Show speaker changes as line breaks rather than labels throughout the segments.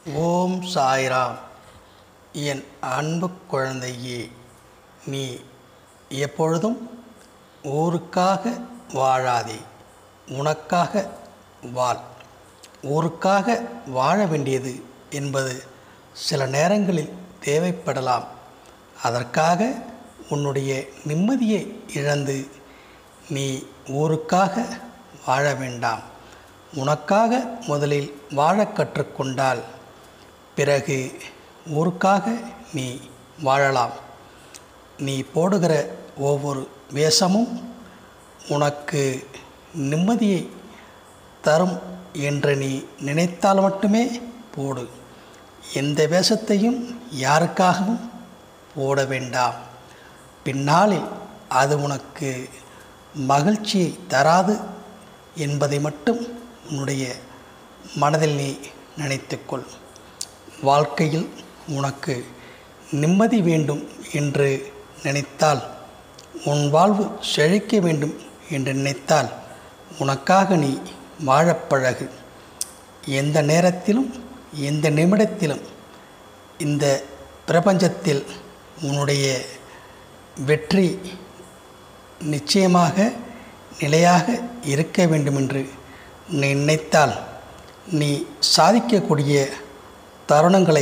ஓம் சாய்ராம் என் அன்பு குழந்தையே நீ எப்பொழுதும் ஊருக்காக வாழாதே உனக்காக வாழ் ஊருக்காக வாழ வேண்டியது என்பது சில நேரங்களில் தேவைப்படலாம் அதற்காக உன்னுடைய நிம்மதியை இழந்து நீ ஊருக்காக வாழ வேண்டாம் உனக்காக முதலில் வாழக் கற்றுக்கொண்டால் பிறகு ஊருக்காக நீ வாழலாம் நீ போடுகிற ஒவ்வொரு வேஷமும் உனக்கு நிம்மதியை தரும் என்று நீ நினைத்தால் மட்டுமே போடு எந்த வேஷத்தையும் யாருக்காகவும் போட வேண்டாம் பின்னாளில் அது உனக்கு மகிழ்ச்சியை தராது என்பதை மட்டும் உன்னுடைய மனதில் நீ நினைத்துக்கொள் வாழ்க்கையில் உனக்கு நிம்மதி வேண்டும் என்று நினைத்தால் உன் வாழ்வு செழிக்க வேண்டும் என்று நினைத்தால் உனக்காக நீ வாழப் பழகு எந்த நேரத்திலும் எந்த நிமிடத்திலும் இந்த பிரபஞ்சத்தில் உன்னுடைய வெற்றி நிச்சயமாக நிலையாக இருக்க வேண்டும் என்று நீ நினைத்தால் நீ சாதிக்கக்கூடிய தருணங்களை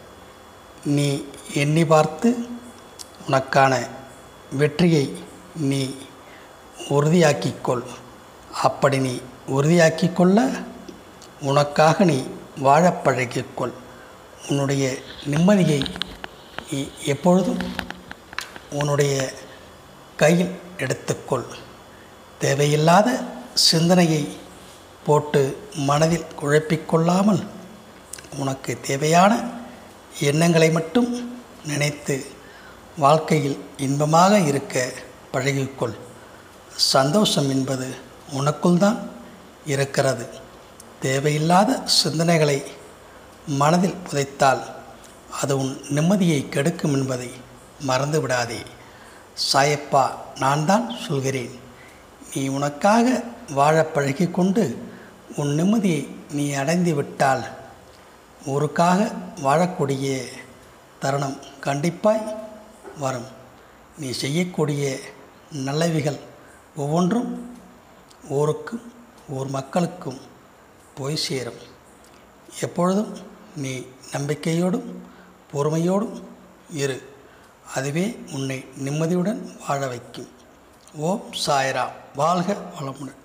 நீ எண்ணி பார்த்து உனக்கான வெற்றியை நீ உறுதியாக்கிக்கொள் அப்படி நீ உறுதியாக்கிக் கொள்ள உனக்காக நீ வாழப் பழகிக்கொள் உன்னுடைய நிம்மதியை நீ எப்பொழுதும் உன்னுடைய கையில் எடுத்துக்கொள் தேவையில்லாத சிந்தனையை போட்டு மனதில் குழப்பிக்கொள்ளாமல் உனக்கு தேவையான எண்ணங்களை மட்டும் நினைத்து வாழ்க்கையில் இன்பமாக இருக்க பழகிக்கொள் சந்தோஷம் என்பது உனக்குள் தான் இருக்கிறது தேவையில்லாத சிந்தனைகளை மனதில் புதைத்தால் அது உன் நிம்மதியை கெடுக்கும் என்பதை மறந்து விடாதே சாயப்பா நான் தான் சொல்கிறேன் நீ உனக்காக வாழ பழகிக்கொண்டு உன் நிம்மதியை நீ அடைந்து விட்டால் ஊருக்காக வாழக்கூடிய தருணம் கண்டிப்பாய் வரும் நீ செய்யக்கூடிய நல்லவைகள் ஒவ்வொன்றும் ஊருக்கும் ஊர் மக்களுக்கும் போய் சேரும் எப்பொழுதும் நீ நம்பிக்கையோடும் பொறுமையோடும் இரு அதுவே உன்னை நிம்மதியுடன் வாழ வைக்கும் ஓம் சாய்ராம் வாழ்க வளமுடன்